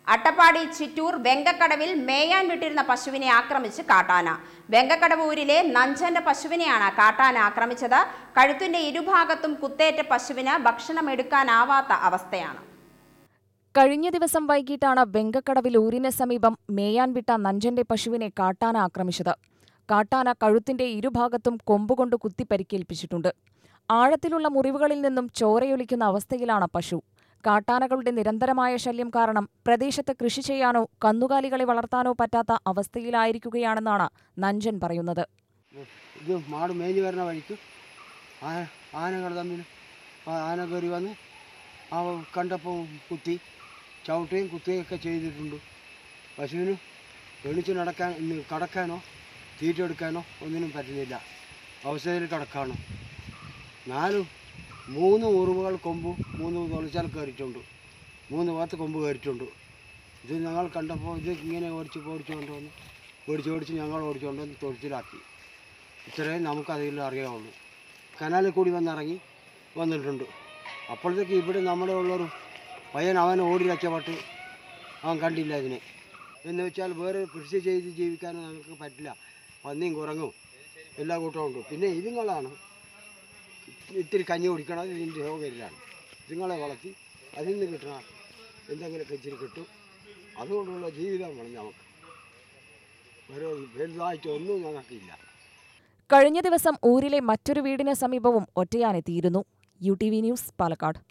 അട്ടപ്പാടി ചിറ്റൂർ വെങ്കക്കടവിൽ മേയാൻ വിട്ടിരുന്ന പശുവിനെ ആക്രമിച്ച് കാട്ടാന വെങ്കക്കടവ് ഊരിലെ നഞ്ചന്റെ പശുവിനെയാണ് കാട്ടാന ആക്രമിച്ചത് കഴുത്തിന്റെ ഇരുഭാഗത്തും കുത്തേറ്റ പശുവിന് ഭക്ഷണം എടുക്കാനാവാത്ത അവസ്ഥയാണ് കഴിഞ്ഞ ദിവസം വൈകിട്ടാണ് വെങ്കക്കടവിൽ ഊരിന് സമീപം മേയാൻ വിട്ട നഞ്ചന്റെ പശുവിനെ കാട്ടാന ആക്രമിച്ചത് കാട്ടാന കഴുത്തിന്റെ ഇരുഭാഗത്തും കൊമ്പുകൊണ്ട് കുത്തി പരിക്കേൽപ്പിച്ചിട്ടുണ്ട് ആഴത്തിലുള്ള മുറിവുകളിൽ നിന്നും ചോരയൊലിക്കുന്ന അവസ്ഥയിലാണ് പശു കാട്ടാനകളുടെ നിരന്തരമായ ശല്യം കാരണം പ്രദേശത്ത് കൃഷി ചെയ്യാനോ കന്നുകാലികളെ വളർത്താനോ പറ്റാത്ത അവസ്ഥയിലായിരിക്കുകയാണെന്നാണ് നഞ്ചൻ പറയുന്നത് ഇത് മാട് മേഞ്ഞ് വരുന്ന വഴിക്ക് ആന ആനകൾ തമ്മിൽ ആ ആന കയറി വന്ന് ആ കണ്ടപ്പോൾ കുത്തി ചവിട്ടുകയും കുത്തുകയും ഒക്കെ ചെയ്തിട്ടുണ്ട് പശുവിന് എണിച്ച് നടക്കാൻ ഇന്ന് കടക്കാനോ തീറ്റ എടുക്കാനോ ഒന്നിനും പറ്റുന്നില്ല അവസ്ഥയിൽ കിടക്കാണ് നാല് മൂന്ന് ഉറുവുകൾ കൊമ്പ് മൂന്ന് തൊളിച്ചാൽ കയറിയിട്ടുണ്ട് മൂന്ന് ഭാഗത്ത് കൊമ്പ് കയറിയിട്ടുണ്ട് ഇത് ഞങ്ങൾ കണ്ടപ്പോൾ ഇത് ഇങ്ങനെ ഓടിച്ച് ഓടിച്ച് കൊണ്ടുവന്ന് ഓടിച്ച് ഓടിച്ച് ഞങ്ങൾ ഓടിച്ചുകൊണ്ട് വന്ന് തൊഴിച്ചിലാക്കി ഇത്രയും നമുക്കതിൽ അറിയാവുള്ളൂ കനാലിൽ കൂടി വന്നിറങ്ങി വന്നിട്ടുണ്ട് അപ്പോഴത്തേക്ക് ഇവിടെ നമ്മുടെ ഉള്ളൊരു പയ്യൻ അവൻ ഓടി രക്ഷപ്പെട്ട് അവൻ കണ്ടില്ല ഇതിനെ എന്ന് വെച്ചാൽ വേറെ കൃഷി ചെയ്ത് ജീവിക്കാൻ നമുക്ക് പറ്റില്ല പന്നിയും കുരങ്ങും എല്ലാ കൂട്ടവും ഉണ്ട് പിന്നെ ഇതുങ്ങളാണ് ഇത്തിരി കഞ്ഞി കുടിക്കണം ഇതിൻ്റെ സൗകര്യമാണ് ഇതുങ്ങളെ വളർത്തി അതിൽ നിന്ന് കിട്ടണ എന്തെങ്കിലുമൊക്കെ ഇച്ചിരി കിട്ടും അതുകൊണ്ടുള്ള ജീവിതം വേണം നമുക്ക് വേറെ വലുതായിട്ടൊന്നും ഞങ്ങൾക്കില്ല കഴിഞ്ഞ ദിവസം ഊരിലെ മറ്റൊരു വീടിന് സമീപവും ഒറ്റയാനെത്തിയിരുന്നു U T V news Palakkad